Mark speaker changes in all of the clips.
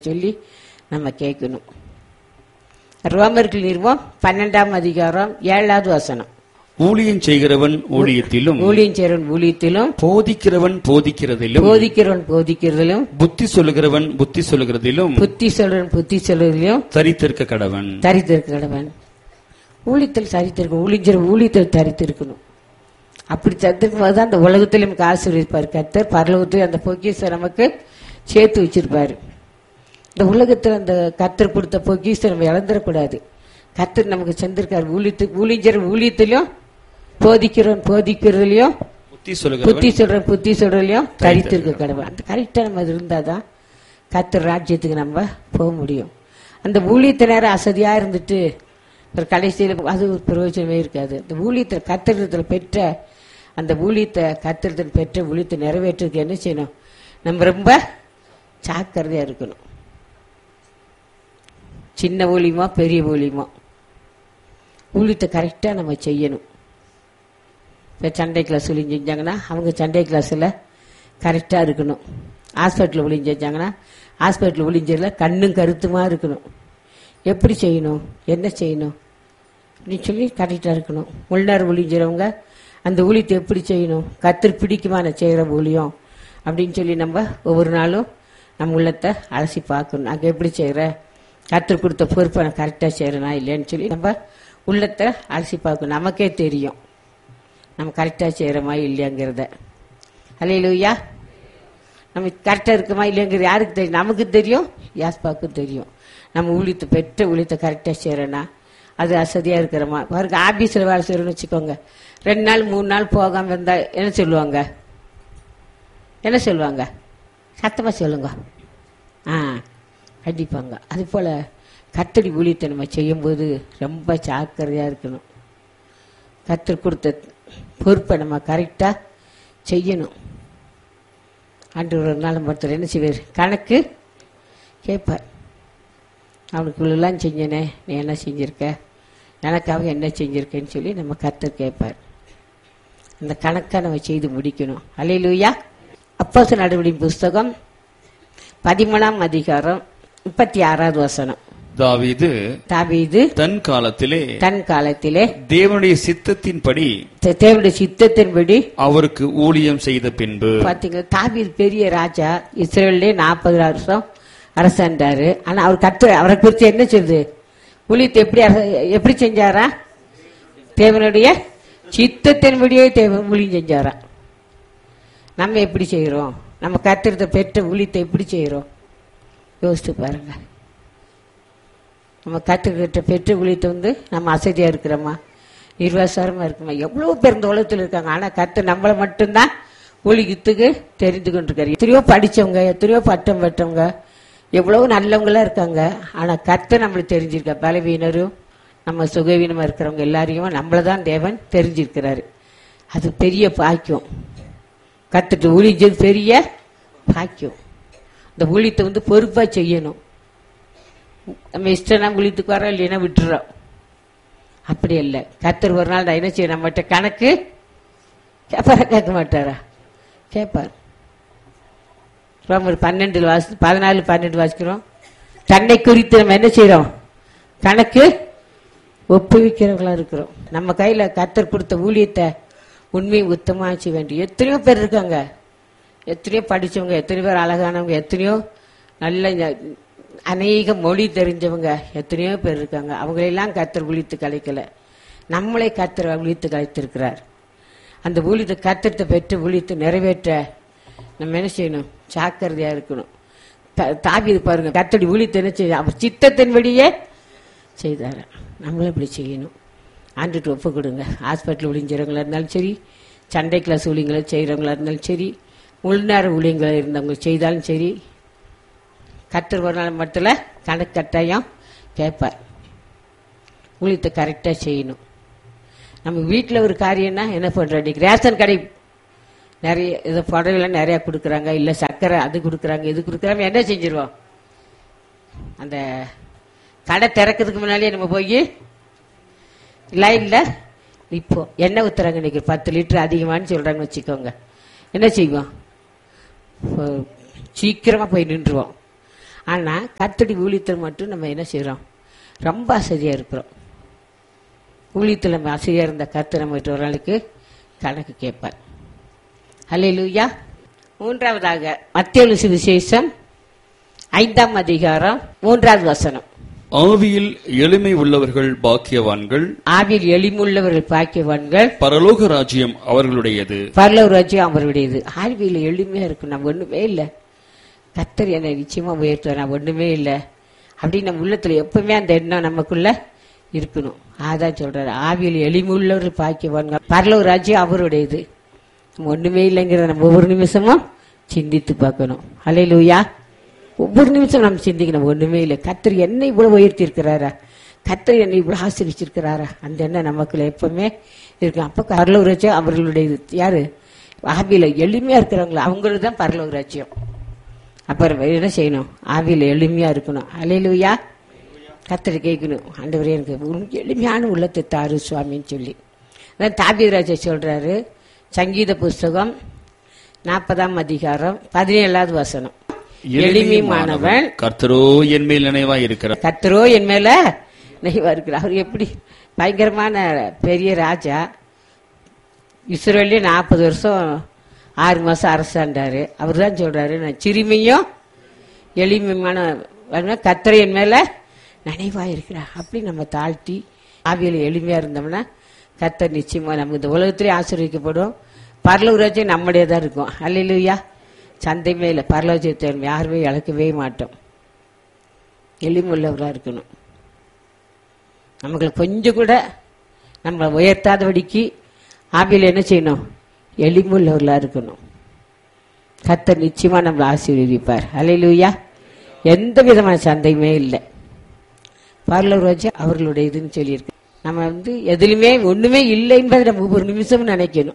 Speaker 1: சொல்லி நம்ம கேட்கணும் ரோமர்கள் நிறுவம் பன்னெண்டாம் அதிகாரம் ஏழாவது வசனம்
Speaker 2: ஊழியம் செய்கிறவன் ஊழியத்திலும்
Speaker 1: ஊழியம் சேரன் ஊழியத்திலும்
Speaker 2: போதிக்கிறவன் போதிக்கிறதிலும்
Speaker 1: போதிக்கிறவன் போதிக்கிறதிலும்
Speaker 2: புத்தி சொல்லுகிறவன் புத்தி சொல்லுகிறதிலும்
Speaker 1: புத்தி சொல்றன் புத்தி சொல்றதிலும்
Speaker 2: தரித்திருக்க கடவன்
Speaker 1: தரித்திருக்க கடவன் ஊழியத்தில் தரித்திருக்கணும் ஊழியர் ஊழியத்தில் தரித்திருக்கணும் அப்படி தரித்திருக்கும் போது அந்த உலகத்தில் நமக்கு ஆசீர்வதிப்பார் கர்த்தர் பரலோகத்தில் அந்த பொக்கிஷம் நமக்கு சேர்த்து வச்சிருப்பாரு இந்த உலகத்தில் அந்த கர்த்தர் கொடுத்த பொக்கிஷம் நம்ம இழந்துடக்கூடாது கர்த்தர் நமக்கு செஞ்சிருக்காரு ஊழியத்து ஊழியர் ஊழியத்திலையும் போதிக்கிறோம் போதிக்கிறதுலயும்
Speaker 2: புத்தி
Speaker 1: புத்தி
Speaker 2: சொல்லுகிறவன்
Speaker 1: சொல்றேன் புத்தி சொல்றதுலயும் தரித்திருக்க கடவுள் அந்த கரெக்டா நம்ம அது இருந்தாதான் கர்த்தர் ராஜ்யத்துக்கு நம்ம போக முடியும் அந்த ஊழியத்தை நேரம் அசதியா இருந்துட்டு ஒரு கடைசியில் அது ஒரு பிரயோஜனமே இருக்காது அந்த ஊழியத்தை கத்திரத்தில் பெற்ற அந்த ஊழியத்தை கத்திரத்தில் பெற்ற ஊழியத்தை நிறைவேற்றுறதுக்கு என்ன செய்யணும் நம்ம ரொம்ப ஜாக்கிரதையா இருக்கணும் சின்ன ஊழியமா பெரிய ஊழியமா ஊழியத்தை கரெக்டாக நம்ம செய்யணும் இப்போ சண்டை கிளாஸ் ஒளிஞ்சு செஞ்சாங்கன்னா அவங்க சண்டை கிளாஸில் கரெக்டாக இருக்கணும் ஹாஸ்பிட்டலில் ஒளிஞ்சு செஞ்சாங்கன்னா ஹாஸ்பிட்டலில் ஒளிஞ்சதில் கண்ணும் கருத்துமாக இருக்கணும் எப்படி செய்யணும் என்ன செய்யணும் அப்படின்னு சொல்லி கரெக்டாக இருக்கணும் உள்நார் ஒளிஞ்சிறவங்க அந்த ஊழியத்தை எப்படி செய்யணும் கத்திரி பிடிக்குமா நான் செய்கிற ஊழியம் அப்படின்னு சொல்லி நம்ம ஒவ்வொரு நாளும் நம்ம உள்ளத்தை அலசி பார்க்கணும் நாங்கள் எப்படி செய்கிற கத்திரி கொடுத்த பொறுப்பை நான் கரெக்டாக செய்கிறேனா இல்லைன்னு சொல்லி நம்ம உள்ளத்தை அலசி பார்க்கணும் நமக்கே தெரியும் நம்ம கரெக்டாக செய்கிறோமா இல்லையாங்கிறத அலையிலுயா நம்ம கரெக்டாக இருக்குமா இல்லைங்கிறது யாருக்கு தெரியும் நமக்கு தெரியும் யாஸ்பாவுக்கும் தெரியும் நம்ம ஊழியத்தை பெற்ற ஊழியத்தை கரெக்டாக செய்கிறோன்னா அது அசதியாக இருக்கிறோமா பாருங்க ஆபீஸில் வேலை செய்கிறோன்னு வச்சுக்கோங்க ரெண்டு நாள் மூணு நாள் போகாமல் இருந்தால் என்ன சொல்லுவாங்க என்ன சொல்லுவாங்க சத்தமாக சொல்லுங்க ஆ கண்டிப்பாங்க அது போல் கத்தடி ஊழியத்தை நம்ம செய்யும்போது ரொம்ப ஜாக்கிரதையாக இருக்கணும் கத்தர் கொடுத்த பொறுப்பை நம்ம கரெக்டாக செய்யணும் ஆண்டு ஒரு நாள் ஒருத்தர் என்ன செய்வார் கணக்கு கேட்பார் அவனுக்கு இவ்வளோலாம் செஞ்சனே நீ என்ன செஞ்சிருக்க எனக்காக என்ன செஞ்சிருக்கேன்னு சொல்லி நம்ம கத்தர் கேட்பார் அந்த கணக்கை நம்ம செய்து முடிக்கணும் அலையிலூயா அப்போச நடவடிக்கை புஸ்தகம் பதிமூணாம் அதிகாரம் முப்பத்தி ஆறாவது வசனம்
Speaker 2: தாவீது
Speaker 1: தாவீது
Speaker 2: தன் காலத்திலே
Speaker 1: தன் காலத்திலே
Speaker 2: தேவனுடைய சித்தத்தின்படி
Speaker 1: தே- தேவனுடைய சித்தத்தின்படி
Speaker 2: அவருக்கு ஊழியம் செய்த பின்பு
Speaker 1: பாத்தீங்களா தாவீது பெரிய ராஜா இஸ்ரேல்லே நாற்பது வருஷம் அரசாண்டாரு ஆனா அவர் கத்து அவரை குறித்து என்ன சொல்லுது ஊழியத்தை எப்படி அரச- எப்படி செஞ்சாரா தேவனுடைய சித்தத்தின்படியே தேவன் ஊழியம் செஞ்சாரா நம்ம எப்படி செய்கிறோம் நம்ம கத்திரத்தை பெற்ற ஊழியத்தை எப்படி செய்கிறோம் யோசித்து பாருங்க நம்ம கற்றுக்கிட்ட பெற்ற ஊழியத்தை வந்து நம்ம அசதியாக இருக்கிறோமா நிர்வாசாரமாக இருக்குமா எவ்வளோ பேர் இந்த உலகத்தில் இருக்காங்க ஆனால் கத்து நம்மளை மட்டும்தான் ஊழியத்துக்கு தெரிந்து கொண்டிருக்காரு எத்தனையோ படித்தவங்க எத்தனையோ பட்டம் பெற்றவங்க எவ்வளோ நல்லவங்களா இருக்காங்க ஆனால் கத்து நம்மளுக்கு தெரிஞ்சிருக்கா பலவீனரும் நம்ம சுகவீனமாக இருக்கிறவங்க எல்லாரையும் நம்மளை தான் தேவன் தெரிஞ்சிருக்கிறாரு அது பெரிய பாக்கியம் கத்துட்டு ஊழிஞ்சது பெரிய பாக்கியம் இந்த ஊழியத்தை வந்து பொறுப்பாக செய்யணும் நம்ம இஷ்டம்னா ஊழியத்துக்கு வரோம் இல்லைன்னா விட்டுறோம் அப்படி இல்லை கத்தர் ஒரு நாள் நான் என்ன செய்ய நம்மகிட்ட கணக்கு கேட்பாரா கேட்க மாட்டாரா கேட்பார் ரோமர் பன்னெண்டு வாசி பதினாலு பன்னெண்டு வாசிக்கிறோம் தன்னை குறித்து நம்ம என்ன செய்றோம் கணக்கு ஒப்புவிக்கிறவங்களா இருக்கிறோம் நம்ம கையில கத்தர் கொடுத்த ஊழியத்தை உண்மையை உத்தமாக செய்ய வேண்டிய எத்தனையோ பேர் இருக்காங்க எத்தனையோ படிச்சவங்க எத்தனையோ பேர் அழகானவங்க எத்தனையோ நல்ல ஞ- அநேக மொழி தெரிஞ்சவங்க எத்தனையோ பேர் இருக்காங்க அவங்களெல்லாம் கத்தர் ஊழித்து கலைக்கல நம்மளே கத்தர் ஊழித்து கலைத்திருக்கிறார் அந்த ஊழியத்தை கத்திரத்தை பெற்று ஊழியத்தை நிறைவேற்ற நம்ம என்ன செய்யணும் ஜாக்கிரதையா இருக்கணும் த- தாவீது பாருங்க கத்தடி ஊழியத்தை என்ன செய்ய அவர் சித்தத்தின்படியே செய்தார் நம்மளும் இப்படி செய்யணும் ஆண்டுட்டு ஒப்பு கொடுங்க ஹாஸ்பிட்டல் ஊழியங்கிறவங்களா இருந்தாலும் சரி சண்டை கிளாஸ் ஊழியங்களை செய்கிறவங்களா இருந்தாலும் சரி உள்நேர ஊழியங்களை இருந்தவங்க செய்தாலும் சரி கத்தர் ஒரு நாள் மட்டும் கணக்கு கட்டாயம் கேட்பார் ஊழியத்தை கரெக்டாக செய்யணும் நம்ம வீட்டில் ஒரு காரியம்னா என்ன பண்ணுறோம் இன்னைக்கு ரேஷன் கடை நிறைய இதை புடவைலாம் நிறையா கொடுக்குறாங்க இல்லை சர்க்கரை அது கொடுக்குறாங்க இது கொடுக்குறாங்க என்ன செஞ்சிருவோம் அந்த கடை திறக்கிறதுக்கு முன்னாடியே நம்ம போய் லைன்ல இப்போ எண்ணெய் ஊத்துறாங்க இன்னைக்கு பத்து லிட்டர் அதிகமான்னு சொல்றாங்கன்னு வச்சுக்கோங்க என்ன செய்வோம் இப்போ சீக்கிரமா போய் நின்றுவோம் ஆனா கத்தடி ஊழியத்தில் மட்டும் நம்ம என்ன செய்றோம் ரொம்ப அசதியா இருக்கிறோம் ஊழியத்தில் நம்ம அசதியா இருந்த கத்து நம்ம ஒரு நாளுக்கு கணக்கு கேட்பார் அல்லேலூயா மூன்றாவதாக மத்திய சுவிசேஷம் ஐந்தாம் அதிகாரம் மூன்றாவது வசனம்
Speaker 2: ஆவியில் எளிமை உள்ளவர்கள் பாக்கியவான்கள்
Speaker 1: ஆவியில் எளிமுள்ளவர்கள் பாக்கியவான்கள்
Speaker 2: பரலோக ராஜ்யம் அவர்களுடையது
Speaker 1: பரலோக ராஜ்யம் அவருடையது ஆழ்வியில் எளிமையா இருக்கும் நம்ம ஒண்ணுமே இல்லை கத்தர் என்னை நிச்சயமா உயர்த்துவார் நான் ஒண்ணுமே இல்லை அப்படின்னு நம்ம உள்ளத்துல எப்பவுமே அந்த எண்ணம் நமக்குள்ள இருக்கணும் அதான் சொல்றாரு ஆவியில் எளிமுள்ளவர்கள் பாக்கியவான்கள் பரலோக ராஜ்யம் அவருடையது நம்ம ஒண்ணுமே இல்லைங்கிறத நம்ம ஒவ்வொரு நிமிஷமும் சிந்தித்து பார்க்கணும் அலையிலூயா ஒவ்வொரு நிமிஷம் நம்ம சிந்திக்கணும் ஒண்ணுமே இல்லை கத்தர் என்னை இவ்வளவு உயர்த்தி இருக்கிறாரா கத்தர் என்னை இவ்வளவு ஆசிரிச்சிருக்கிறாரா அந்த எண்ணம் நமக்குள்ள எப்பவுமே இருக்கு அப்ப பரலோக ராஜ்யம் அவர்களுடைய இது. யாரு ஆவியில எளிமையா இருக்கிறவங்கள அவங்களுக்கு தான் பரலோக ராஜ்யம் அப்புறம் என்ன செய்யணும் ஆவியில எளிமையா இருக்கணும் அலையிலுயா கத்தரை கேட்கணும் ஆண்டவரே எனக்கு உன் எளிமையான உள்ளத்தை தாரு சுவாமின்னு சொல்லி அதான் தாபிராஜா சொல்றாரு சங்கீத புஸ்தகம் நாற்பதாம் அதிகாரம் பதினேழாவது வசனம் எளிமையானவன்
Speaker 2: கர்த்தரோ என் மேல் நினைவாய் இருக்கிறார்
Speaker 1: கத்தரோ என் மேல நெய்வா இருக்கிறார் அவர் எப்படி பயங்கரமான பெரிய ராஜா இஸ்ரேலே நாற்பது வருஷம் ஆறு மாசம் அரசாண்டாரு அவர் தான் சொல்றாரு நான் சிறுமியும் எளிமையான கத்தரை என் மேல நினைவா இருக்கிறார் அப்படி நம்ம தாழ்த்தி ஆவியில் எளிமையா இருந்தோம்னா கத்தர் நிச்சயமா நமக்கு இந்த உலகத்திலே ஆசீர்வதிக்கப்படும் பரலூராஜ்யம் நம்முடைய தான் இருக்கும் அல்லையா சந்தை மேல பரலோஜத்தை யாருமே இழக்கவே மாட்டோம் எளிமுள்ளவராக இருக்கணும் நமக்கு கொஞ்சம் கூட நம்மளை உயர்த்தாதபடிக்கு ஆவியில் என்ன செய்யணும் எளிமுள்ளவர்களாக இருக்கணும் கத்தர் நிச்சயமா நம்மளை ஆசீர்வதிப்பார் அலையிலூயா எந்த விதமான சந்தையுமே இல்லை பார்லர் வச்சு அவர்களுடைய இதுன்னு சொல்லியிருக்கு நம்ம வந்து எதுலையுமே ஒண்ணுமே இல்லை என்பதை நம்ம ஒவ்வொரு நிமிஷமும் நினைக்கணும்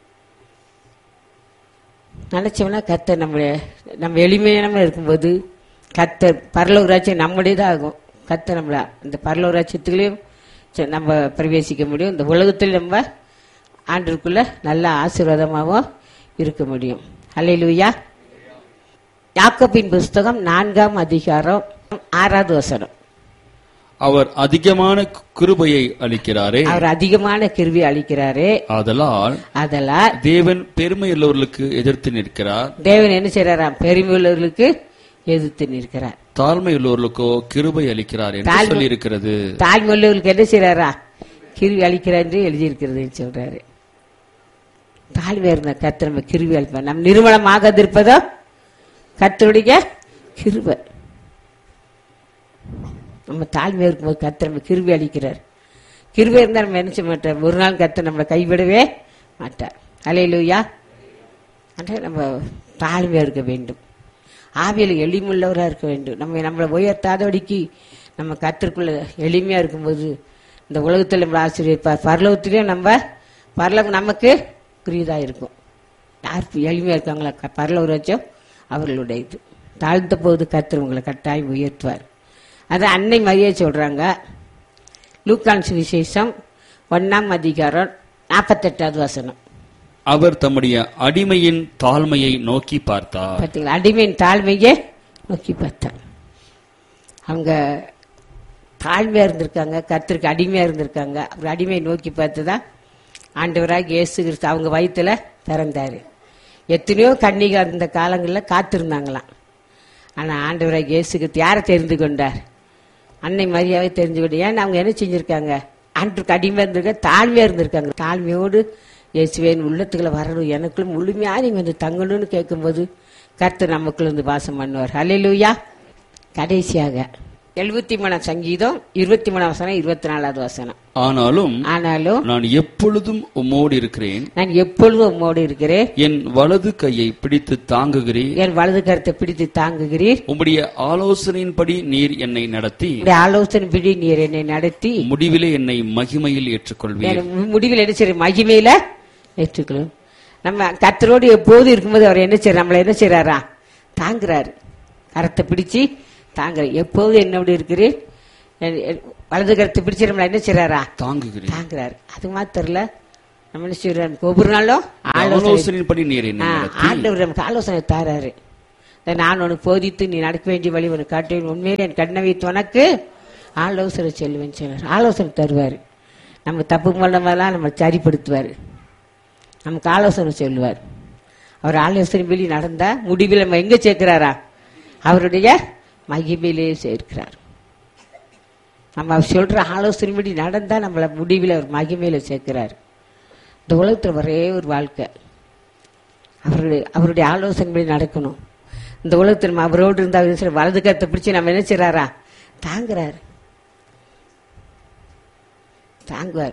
Speaker 1: நினைச்சோம்னா கத்தர் நம்ம நம்ம எளிமையான இருக்கும்போது கத்தர் பரலோகராட்சியம் நம்முடையதாக ஆகும் கத்தர் நம்மள இந்த பரலோகராட்சியத்துலேயும் நம்ம பிரவேசிக்க முடியும் இந்த உலகத்தில் நம்ம ஆண்டிற்குள்ள நல்ல ஆசீர்வாதமாகவும் இருக்க முடியும் அல்லையிலுயா யாக்கோபின் புஸ்தகம் நான்காம் அதிகாரம் ஆறாவது வசனம்
Speaker 2: அவர் அதிகமான கிருபையை அளிக்கிறாரே
Speaker 1: அவர் அதிகமான கிருவி அளிக்கிறாரே
Speaker 2: ஆதலால்
Speaker 1: அதெல்லாம்
Speaker 2: தேவன் பெருமையுள்ளவர்களுக்கு எதிர்த்து நிற்கிறார்
Speaker 1: தேவன் என்ன செய்யறாராம் பெருமையுள்ளவர்களுக்கு எதிர்த்து நிற்கிறார்
Speaker 2: தாழ்மையுள்ளவர்களுக்கோ கிருபை அளிக்கிறார் என்று
Speaker 1: தாழ்மை-
Speaker 2: சொல்லி இருக்கிறது
Speaker 1: தாழ்மையுள்ளவர்களுக்கு என்ன செய்யறாரா கிருவி அளிக்கிறார் என்று எழுதியிருக்கிறதுன்னு சொல்றாரு தாழ்மையா இருந்த கர்த்தர் நம்ம கிருவி அளிப்பார் நம் நிறுவனமாக இருப்பதோ கர்த்தருடைய கிருபை நம்ம தாழ்மையா இருக்கும்போது கர்த்தர் நம்ம கிருவி அளிக்கிறார் கிருபை இருந்தால் நம்ம என்ன செய்ய மாட்டார் ஒரு நாள் கர்த்தர் நம்மளை கைவிடவே மாட்டார் அலையிலுயா ஆனால் நம்ம தாழ்மையா இருக்க வேண்டும் ஆவியில் எளிமுள்ளவராக இருக்க வேண்டும் நம்ம நம்மளை உயர்த்தாதபடிக்கு நம்ம கத்திற்குள்ள எளிமையா இருக்கும்போது இந்த உலகத்தில் நம்ம ஆசிரியர் பரலோகத்திலையும் நம்ம பரலோகம் நமக்கு புரியுதா இருக்கும் யார் எளிமையா இருக்காங்களா க- பரலோக ராஜ்யம் அவர்களுடைய இது தாழ்ந்த போது கர்த்தர் உங்களை கட்டாயம் உயர்த்துவார் அது அன்னை மரியே சொல்றாங்க லூக்கான் சுவிசேஷம் ஒன்னாம் அதிகாரம் நாற்பத்தெட்டாவது வசனம்
Speaker 2: அவர் தம்முடைய அடிமையின் தாழ்மையை நோக்கி பார்த்தார்
Speaker 1: பார்த்தீங்களா அடிமையின் தாழ்மையே நோக்கி பார்த்தார் அவங்க தாழ்மையா இருந்திருக்காங்க கர்த்தருக்கு அடிமையா இருந்திருக்காங்க அவர் அடிமையை நோக்கி பார்த்து தான் ஆண்டவராக இயேசு கிறிஸ்து அவங்க வயித்துல பிறந்தாரு எத்தனையோ கன்னிகா இருந்த காலங்களில் காத்திருந்தாங்களாம் ஆனா ஆண்டவராக இயேசு கிறிஸ்து யாரை தெரிந்து கொண்டார் அன்னை மரியாதை தெரிஞ்சு கொண்டு ஏன்னா அவங்க என்ன செஞ்சிருக்காங்க ஆண்டுக்கு அடிமையா இருந்திருக்காங்க தாழ்மையா இருந்திருக்காங்க தாழ்மையோடு இயேசுவேன் உள்ளத்துக்குள்ள வரணும் எனக்குள்ள முழுமையா நீங்க வந்து தங்கணும்னு கேட்கும்போது கர்த்தர் நமக்குள்ள வந்து வாசம் பண்ணுவார் ஹalleluya கடைசியாக எழுபத்தி மூணாம் சங்கீதம் இருபத்தி மூணாம் வசனம் இருபத்தி நாலாவது வசனம்
Speaker 2: ஆனாலும்
Speaker 1: ஆனாலும்
Speaker 2: நான் எப்பொழுதும் உம்மோடு இருக்கிறேன்
Speaker 1: நான் எப்பொழுதும் உம்மோடு இருக்கிறேன்
Speaker 2: என் வலது கையை பிடித்து தாங்குகிறேன்
Speaker 1: என் வலது கருத்தை பிடித்து தாங்குகிறீர்
Speaker 2: உம்முடைய ஆலோசனையின்படி நீர் என்னை நடத்தி
Speaker 1: உடைய ஆலோசனை பிடி நீர் என்னை நடத்தி
Speaker 2: முடிவிலே என்னை மகிமையில் ஏற்றுக்கொள்வீர்
Speaker 1: என் முடிவில் என்ன செய்ய மகிமையில ஏற்றுக்கணும் நம்ம கத்தரோடு எப்போது இருக்கும்போது அவர் என்ன செய்யறார் நம்மளை என்ன செய்யறாரா தாங்குறாரு கரத்தை பிடிச்சு தாங்குற எப்போது என்னோடு இருக்கிறேன் என்- என் வலது கரத்தை பிடிச்சு நம்மளை என்ன செய்யறாரா
Speaker 2: தாங்குகிறேன்
Speaker 1: தாங்குறாரு அது மாத்திரல நம்ம என்ன செய்யறாரு ஒவ்வொரு நாளும் ஆலோசனை
Speaker 2: ஆலோசனையின்படி நீர் என்னை
Speaker 1: ஆ,
Speaker 2: நடத்தி
Speaker 1: ஆண்டவர் நமக்கு ஆலோசனை தாராரு இதை நான் உனக்கு போதித்து நீ நடக்க வேண்டிய வழி உனக்கு காட்டுவேன் உண்மையிலே என் கண்ணை வைத்து உனக்கு ஆலோசனை செல்வேன் சொன்னார் ஆலோசனை தருவார் நம்ம தப்பு பண்ணமெல்லாம் நம்ம சரிப்படுத்துவார் நமக்கு ஆலோசனை சொல்லுவார் அவர் ஆலோசனை படி நடந்தா முடிவில் நம்ம எங்க சேர்க்கிறாரா அவருடைய மகிமையிலே சேர்க்கிறார் நம்ம அவர் சொல்ற ஆலோசனைப்படி நடந்தா நம்மளை முடிவில் அவர் மகிமையில சேர்க்கிறார் இந்த உலகத்தில் ஒரே ஒரு வாழ்க்கை அவருடைய அவருடைய ஆலோசனைப்படி நடக்கணும் இந்த உலகத்தில் நம்ம அவரோடு இருந்தா அவர் சில வலது கருத்தை பிடிச்சி நம்ம என்ன செய்றாரா தாங்குறாரு தாங்குவார்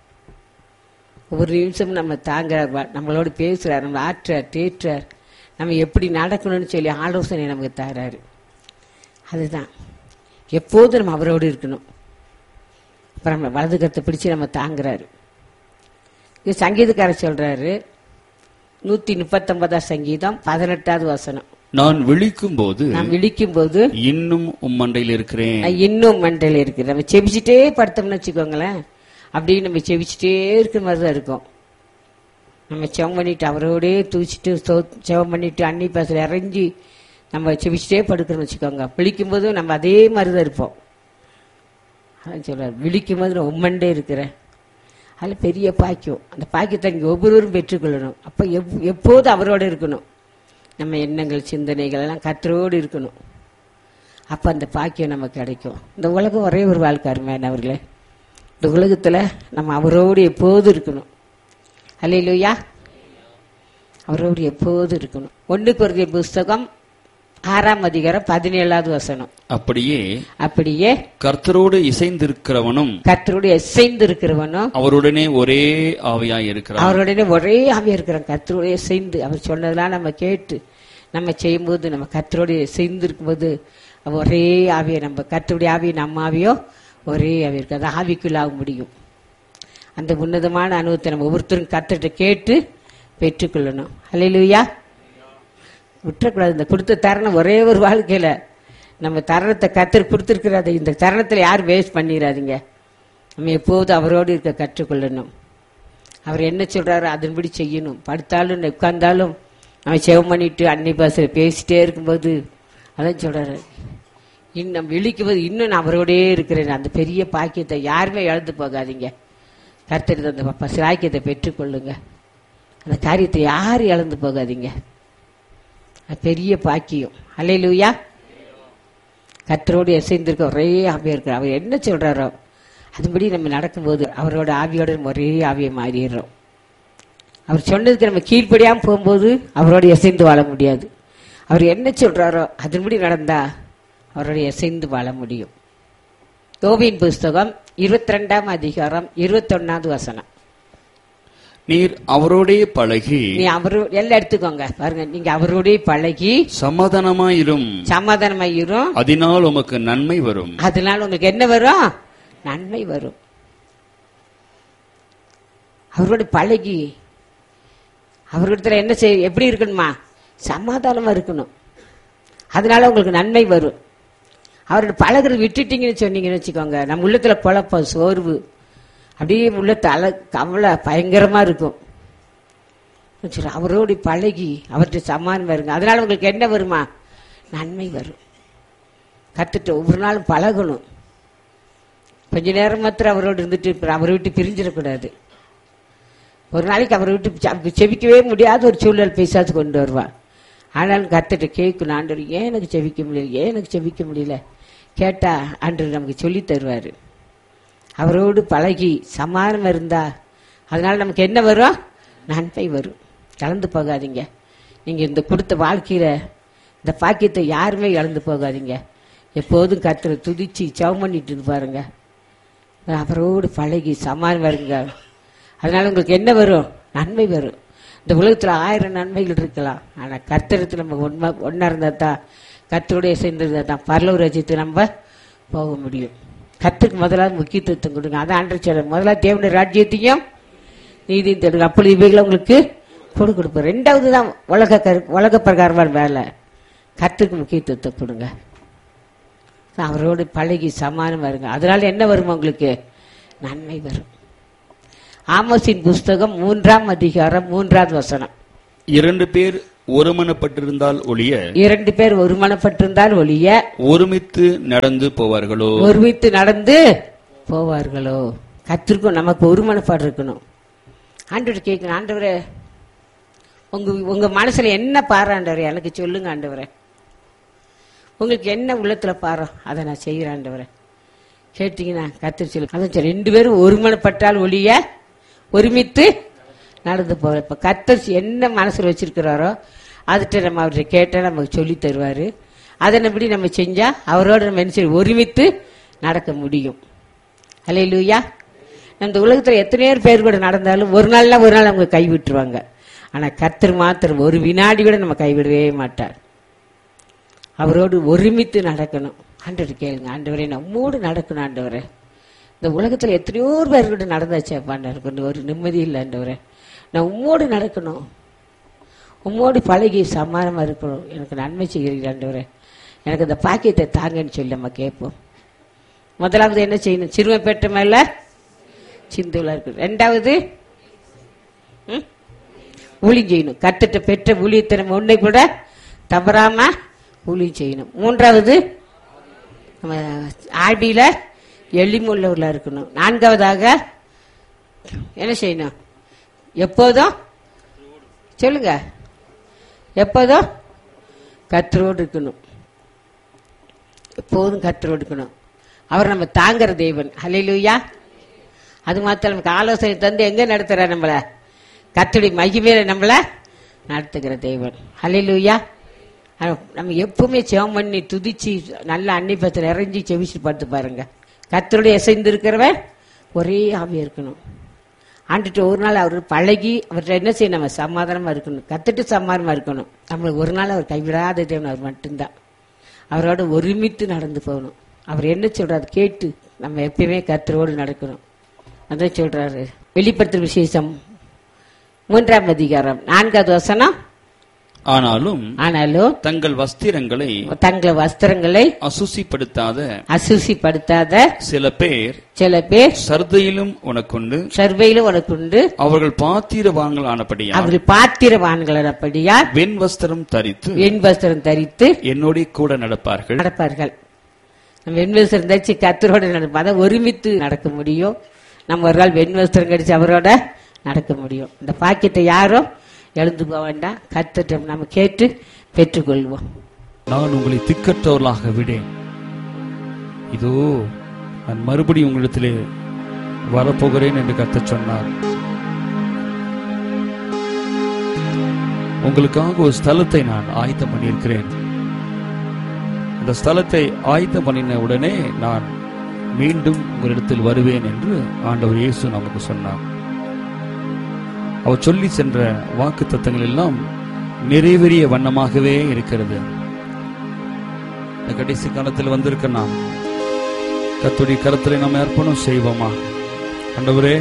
Speaker 1: ஒவ்வொரு நிமிஷம் நம்ம தாங்குறார் வ- நம்மளோட பேசுறார் நம்ம ஆற்றார் தேற்றார் நம்ம எப்படி நடக்கணும்னு சொல்லி ஆலோசனை நமக்கு தராரு அதுதான் எப்போதும் நம்ம அவரோடு இருக்கணும் அப்புறம் நம்ம வலது கருத்தை பிடிச்சு நம்ம தாங்குறாரு இது சங்கீதக்காரர் சொல்றாரு நூத்தி முப்பத்தொன்பதாம் சங்கீதம் பதினெட்டாவது வசனம்
Speaker 2: நான் விழிக்கும் போது
Speaker 1: நாம் விழிக்கும் போது
Speaker 2: இன்னும் உம்மண்டையில் இருக்கிறேன்
Speaker 1: நான் இன்னும் மண்டையில் இருக்கு நம்ம செவிச்சிட்டே படுத்தோம்னு வச்சுக்கோங்களேன் அப்படியே நம்ம செவிச்சிட்டே இருக்கிற மாதிரி தான் இருக்கும் நம்ம செவம் பண்ணிட்டு அவரோடே தூச்சிட்டு சோ- செவம் பண்ணிட்டு அன்னி பாசல இறங்கி நம்ம செவிச்சிட்டே படுக்கிறோம்னு வச்சுக்கோங்க விழிக்கும் போதும் நம்ம அதே மாதிரி தான் இருப்போம் அதான் சொல்றாரு விழிக்கும் போது நான் உம்மண்டே இருக்கிறேன் அதில் பெரிய பாக்கியம் அந்த பாக்கியத்தை நீங்கள் ஒவ்வொருவரும் பெற்றுக்கொள்ளணும் அப்போ எப் எப்போதும் அவரோட இருக்கணும் நம்ம எண்ணங்கள் சிந்தனைகள் எல்லாம் கத்தரோடு இருக்கணும் அப்போ அந்த பாக்கியம் நமக்கு கிடைக்கும் இந்த உலகம் ஒரே ஒரு வாழ்க்கை அருமையானவர்களே இந்த உலகத்தில் நம்ம அவரோடு எப்போதும் இருக்கணும் அல்லையிலுயா அவரோடு எப்போதும் இருக்கணும் ஒன்று குறைய புஸ்தகம் ஆறாம் அதிகாரம் பதினேழாவது வசனம்
Speaker 2: அப்படியே
Speaker 1: அப்படியே
Speaker 2: கர்த்தரோடு இசைந்திருக்கிறவனும்
Speaker 1: கத்தரோடு எசைந்து இருக்கிறவனும்
Speaker 2: அவருடனே ஒரே ஆவியாய் இருக்கிறான்
Speaker 1: அவருடனே ஒரே ஆவியா இருக்கிறோம் கத்தரோட சேர்ந்து அவர் சொன்னதெல்லாம் நம்ம கேட்டு நம்ம செய்யும்போது நம்ம கத்தரோட சேர்ந்து இருக்கும்போது அவ ஒரே ஆவியை நம்ம கத்தருடைய ஆவியை நம்ம ஆவியோ ஒரே ஆவி இருக்கு அது ஆவிக்குள்ள ஆக முடியும் அந்த உன்னதமான அனுபவத்தை நம்ம ஒவ்வொருத்தரும் கத்துட்டு கேட்டு பெற்றுக்கொள்ளணும் அல்லையிலுயா விட்டுறக்கூடாது இந்த கொடுத்த தருணம் ஒரே ஒரு வாழ்க்கையில நம்ம தருணத்தை கத்தர் கொடுத்துருக்கிறாரு இந்த தருணத்துல யாரும் வேஸ்ட் பண்ணிடாதீங்க நம்ம எப்போதும் அவரோடு இருக்க கற்றுக்கொள்ளணும் அவர் என்ன சொல்றாரோ அதன்படி செய்யணும் படுத்தாலும் உட்கார்ந்தாலும் அவன் செவம் பண்ணிட்டு அன்னை பாசல பேசிட்டே இருக்கும்போது அதான் சொல்றாரு இன்னும் விழிக்கும் போது இன்னும் நான் அவரோடே இருக்கிறேன் அந்த பெரிய பாக்கியத்தை யாருமே இழந்து போகாதீங்க கர்த்தர் அந்த ப- சாக்கியத்தை பெற்றுக்கொள்ளுங்க அந்த காரியத்தை யாரும் இழந்து போகாதீங்க அது பெரிய பாக்கியம் அல்லையிலூயா கர்த்தரோடு இசைந்திருக்க ஒரே ஆவியா இருக்கிற அவர் என்ன சொல்றாரோ அதுபடி நம்ம நடக்கும்போது அவரோட ஆவியோட நம்ம ஒரே ஆவியை மாறிடுறோம் அவர் சொன்னதுக்கு நம்ம கீழ்ப்படியாம போகும்போது அவரோட இசைந்து வாழ முடியாது அவர் என்ன சொல்றாரோ அதன்படி நடந்தா அவரோட இசைந்து வாழ முடியும் யோபின் புஸ்தகம் இருபத்தி ரெண்டாம் அதிகாரம் இருபத்தொன்னாவது வசனம்
Speaker 2: நீர் அவரோடே பழகி
Speaker 1: நீ அவரு எல்லாம் எடுத்துக்கோங்க பாருங்க நீங்க அவரோடய பழகி
Speaker 2: சமாதானமாயிரும்
Speaker 1: சமாதானமாயிரும்
Speaker 2: அதனால் உமக்கு நன்மை வரும்
Speaker 1: அதனால உங்களுக்கு என்ன வரும் நன்மை வரும் அவரோட பழகி அவர்கிட்ட என்ன செய் எப்படி இருக்கணுமா சமாதானமா இருக்கணும் அதனால உங்களுக்கு நன்மை வரும் அவரோட பழகுறது விட்டுட்டீங்கன்னு சொன்னீங்கன்னு வச்சுக்கோங்க நம்ம உள்ளத்துல குழப்பம் சோர்வு அப்படியே உள்ளத்து அல கவலை பயங்கரமா இருக்கும் சரி, அவரோடு பழகி அவர்கிட்ட சமாதானம் வருங்க அதனால உங்களுக்கு என்ன வருமா நன்மை வரும் கத்துட்டு ஒவ்வொரு நாளும் பழகணும் கொஞ்ச நேரம் மாத்திரம் அவரோடு இருந்துட்டு அப்புறம் அவரை விட்டு பிரிஞ்சிடக்கூடாது ஒரு நாளைக்கு அவரை விட்டு செ- செபிக்கவே முடியாத ஒரு சூழல் பேசாது கொண்டு வருவான் ஆனாலும் கத்துட்டு கேட்கணும் ஆண்டவர் ஏன் எனக்கு செபிக்க முடியல ஏன் எனக்கு செபிக்க முடியல கேட்டா ஆண்டவர் நமக்கு சொல்லி தருவாரு அவரோடு பழகி சமாதானம் இருந்தா அதனால நமக்கு என்ன வரும் நன்மை வரும் கலந்து போகாதீங்க நீங்க இந்த கொடுத்த வாழ்க்கையில இந்த பாக்கியத்தை யாருமே இழந்து போகாதீங்க எப்போதும் கர்த்தரை துதிச்சு சவம் பண்ணிட்டு இருந்து பாருங்க அவரோடு பழகி சமாதானம் வருங்க அதனால உங்களுக்கு என்ன வரும் நன்மை வரும் இந்த உலகத்துல ஆயிரம் நன்மைகள் இருக்கலாம் ஆனா கர்த்தரத்துல நம்ம உண்மை ஒன்னா இருந்தா தான் கர்த்தரோட சேர்ந்திருந்தா தான் பரலூர் ரசித்து நம்ம போக முடியும் கத்துக்கு முதலாவது முக்கியத்துவம் கொடுங்க அதான் ஆண்டு சொல்ல முதலாவது தேவனுடைய ராஜ்யத்தையும் நீதியும் தேடுங்க அப்பொழுது இவைகளை உங்களுக்கு கொடு கொடுப்போம் ரெண்டாவது தான் உலக கரு உலக பிரகாரமான வேலை கத்துக்கு முக்கியத்துவத்தை கொடுங்க அவரோடு பழகி சமானம் வருங்க அதனால என்ன வரும் உங்களுக்கு நன்மை வரும் ஆமோஸின் புஸ்தகம் மூன்றாம் அதிகாரம் மூன்றாவது வசனம்
Speaker 2: இரண்டு பேர் ஒருமனப்பட்டிருந்தால் ஒழிய
Speaker 1: இரண்டு பேர் ஒருமனப்பட்டிருந்தால் ஒழிய
Speaker 2: ஒருமித்து நடந்து போவார்களோ
Speaker 1: ஒருமித்து நடந்து போவார்களோ கத்திருக்கும் நமக்கு ஒருமனப்பாடு இருக்கணும் ஆண்டவர் கேட்கணும் ஆண்டவரே உங்க உங்க மனசுல என்ன பாரு ஆண்டவரே எனக்கு சொல்லுங்க ஆண்டவரே உங்களுக்கு என்ன உள்ளத்துல பாரோ அதை நான் செய்கிறேன் ஆண்டவரே கேட்டீங்கன்னா கத்திரி சொல்லு அதான் சரி ரெண்டு பேரும் ஒருமனப்பட்டால் ஒழிய ஒருமித்து நடந்து போகிற இப்போ கத்தர் என்ன மனசில் வச்சிருக்கிறாரோ அதுகிட்ட நம்ம அவர்கிட்ட கேட்டால் நமக்கு சொல்லி தருவார் அதனபடி நம்ம செஞ்சா அவரோட நம்ம என்ன செய்ய ஒருமித்து நடக்க முடியும் அல்ல லூயா இந்த உலகத்தில் எத்தனையோ பேர் கூட நடந்தாலும் ஒரு நாள்ல ஒரு நாள் அவங்க கைவிட்டுருவாங்க ஆனால் கத்தர் மாத்திரம் ஒரு வினாடி கூட நம்ம கைவிடவே மாட்டார் அவரோடு ஒருமித்து நடக்கணும் ஆண்டவர் கேளுங்க ஆண்டவரே நம்மோடு நடக்கணும் ஆண்டவரே இந்த உலகத்தில் எத்தனையோ பேர் கூட நடந்தாச்சு ஆண்டவர் கொஞ்சம் ஒரு நிம்மதி இல்லை ஆண்டவரே நான் உம்மோடு நடக்கணும் உம்மோடு பழகி சமாதானமாக இருக்கணும் எனக்கு நன்மை செய்கிறீர்கள் ஆண்டவரே எனக்கு இந்த பாக்கியத்தை தாங்கன்னு சொல்லி நம்ம கேட்போம் முதலாவது என்ன செய்யணும் சிறுமை பெற்ற மேல சிந்துலா இருக்கு ரெண்டாவது ம்? ஊழியம் செய்யணும் கத்துட்ட பெற்ற ஊழியத்தை நம்ம ஒன்றை கூட தவறாம ஊழியம் செய்யணும் மூன்றாவது நம்ம ஆடியில எளிமுள்ளவர்களா இருக்கணும் நான்காவதாக என்ன செய்யணும் எப்போதும் சொல்லுங்க எப்போதும் கத்தரோடு இருக்கணும் எப்போதும் கத்தரோடு இருக்கணும் அவர் நம்ம தாங்குற தேவன் ஹalleluya அது மாத்திரம் நமக்கு ஆலோசனை தந்து எங்க நடத்துற நம்மள கத்தடி மகிமையில நம்மள நடத்துகிற தேவன் ஹalleluya நம்ம எப்பவுமே ஜெபம் பண்ணி துதிச்சு நல்ல அன்னிப்பத்தில் இறங்கி செவிச்சு பார்த்து பாருங்க கத்தருடைய இசைந்து இருக்கிறவன் ஒரே ஆவியா இருக்கணும் ஆண்டுட்டு ஒரு நாள் அவர் பழகி அவர்கிட்ட என்ன செய்யணும் நம்ம சமாதானமா இருக்கணும் கத்துட்டு சமாதானமா இருக்கணும் நம்மளுக்கு ஒரு நாள் அவர் கைவிடாத தேவன் அவர் மட்டும்தான் அவரோட ஒருமித்து நடந்து போகணும் அவர் என்ன சொல்றாரு கேட்டு நம்ம எப்பயுமே கத்தரோடு நடக்கணும் அதான் சொல்றாரு வெளிப்படுத்தும் விசேஷம் மூன்றாம் அதிகாரம் நான்காவது வசனம்
Speaker 2: ஆனாலும்
Speaker 1: ஆனாலும்
Speaker 2: தங்கள் வஸ்திரங்களை
Speaker 1: தங்கள் வஸ்திரங்களை
Speaker 2: அசுசிப்படுத்தாத
Speaker 1: அசுசிப்படுத்தாத
Speaker 2: சில பேர்
Speaker 1: சில பேர்
Speaker 2: சர்தையிலும் உனக்குண்டு
Speaker 1: சர்வையிலும் உனக்கு உண்டு
Speaker 2: அவர்கள் பாத்திரவான்கள் ஆனபடியா
Speaker 1: அவர்கள் பாத்திரவான்களபடியா
Speaker 2: வெண் வஸ்திரம் தரித்து
Speaker 1: வெண் வஸ்திரம் தரித்து
Speaker 2: என்னோட கூட நடப்பார்கள்
Speaker 1: நடப்பார்கள் நம்ம வெண் வஸ்திரம் தரிச்சு கத்தரோட நடப்போம் அதான் ஒருமித்து நடக்க முடியும் நம்ம ஒரு நாள் வெண் வஸ்திரம் கடிச்சு அவரோட நடக்க முடியும் இந்த பாக்கியத்தை யாரும் எழுந்து போக வேண்டாம் கத்துட்டு நம்ம கேட்டு பெற்றுக்கொள்வோம்
Speaker 2: நான் உங்களை திக்கற்றவர்களாக விடேன் இதோ நான் மறுபடியும் உங்களிடத்திலே வரப்போகிறேன் என்று கர்த்தர் சொன்னார் உங்களுக்காக ஒரு ஸ்தலத்தை நான் ஆயத்தம் பண்ணியிருக்கிறேன் அந்த ஸ்தலத்தை ஆயத்தம் பண்ணின உடனே நான் மீண்டும் உங்களிடத்தில் வருவேன் என்று ஆண்டவர் இயேசு நமக்கு சொன்னார் அவர் சொல்லி சென்ற வாக்கு தத்தங்கள் எல்லாம் நிறைவேறிய வண்ணமாகவே இருக்கிறது இந்த கடைசி காலத்தில் வந்திருக்க நாம் கத்துடைய கரத்திலே நாம் அர்ப்பணம் செய்வோமா ஆண்டவரே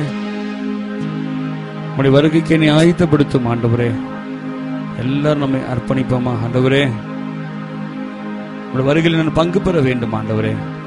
Speaker 2: உடைய வருகைக்கு என்னை ஆயத்தப்படுத்தும் ஆண்டவரே எல்லாரும் நம்மை அர்ப்பணிப்போமா ஆண்டவரே உடைய வருகையில் நான் பங்கு பெற வேண்டும் ஆண்டவரே